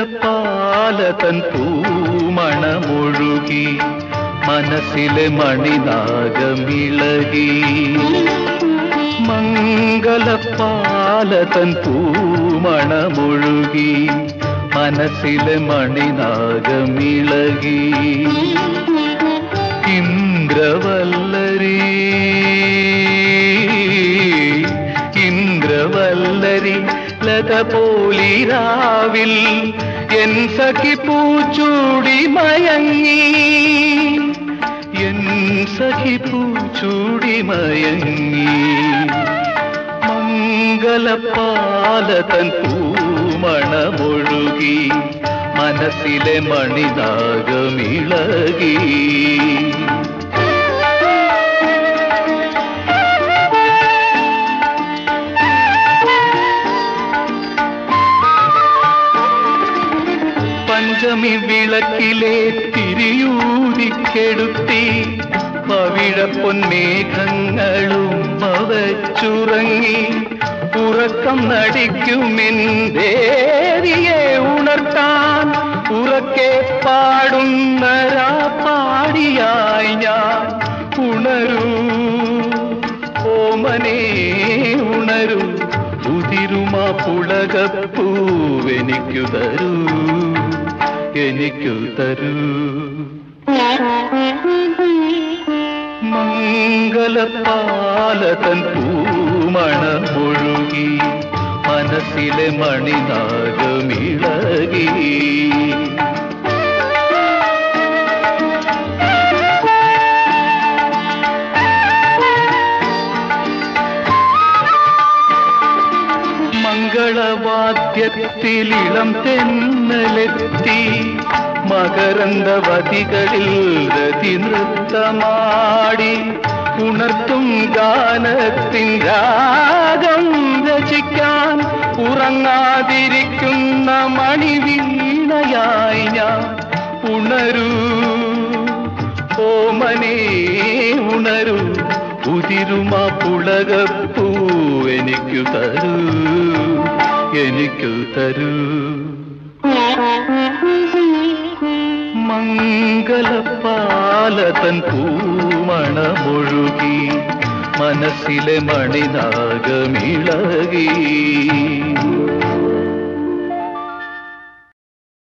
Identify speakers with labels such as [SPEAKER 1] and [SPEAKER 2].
[SPEAKER 1] മംഗളപാലതൻ പൂമണമൊഴുകി മനസ്സിലെ മണിനാഗമിളകി മംഗളപാലതൻ പൂമണമൊഴുകി മനസ്സിലെ മണിനാഗമിളകി ഇന്ദ്രവല്ലരി ഇന്ദ്രവല്ലരി ലത പോലിരാവിൽ എൻ സഖി പൂച്ചൂടി മയങ്ങി എൻ സഖി പൂച്ചൂടി മയങ്ങി മംഗളപാലതൻ പൂമണമൊഴുകി മനസ്സിലെ മണിനാഗമിളകി പഞ്ചമി വിളക്കിലെ തിരിയൂതിക്കെടുത്തി പവിഴ പൊന്മേഘങ്ങളും അവച്ചുറങ്ങി ഉറക്കം നടിക്കുമെന്തേരിയെ ഉണർത്താൻ ഉറക്കെ പാടുന്നരാ പാടിയായി ഞാൻ ഉണരൂ ഓമനേ ഉണരൂ ഉതിരുമാ പുളകപ്പൂവെനിക്കു തരൂ എനിക്കു തരൂ മംഗളപാലതൻ പൂമണമൊഴുകി മനസ്സിലെ മണിനാഗമിളകി മംഗളവാദ്യത്തിലിളം തെന്നലെത്തി മകരന്ദവതികളിൽ രതി നൃത്തമാടി ഉണർത്തും ഗാനത്തിൻ രാഗം രചിക്കാൻ ഉറങ്ങാതിരിക്കുന്ന മണിവീണയായി ഞാൻ ഉണരൂ ഓമനേ ഉണരൂ ഉതിരുമാ പുളകപ്പൂ എനിക്കു തരൂ എനിക്കു തരൂ മംഗളപാലതൻ പൂമണമൊഴുകി മനസ്സിലെ മണിനാഗമിളകി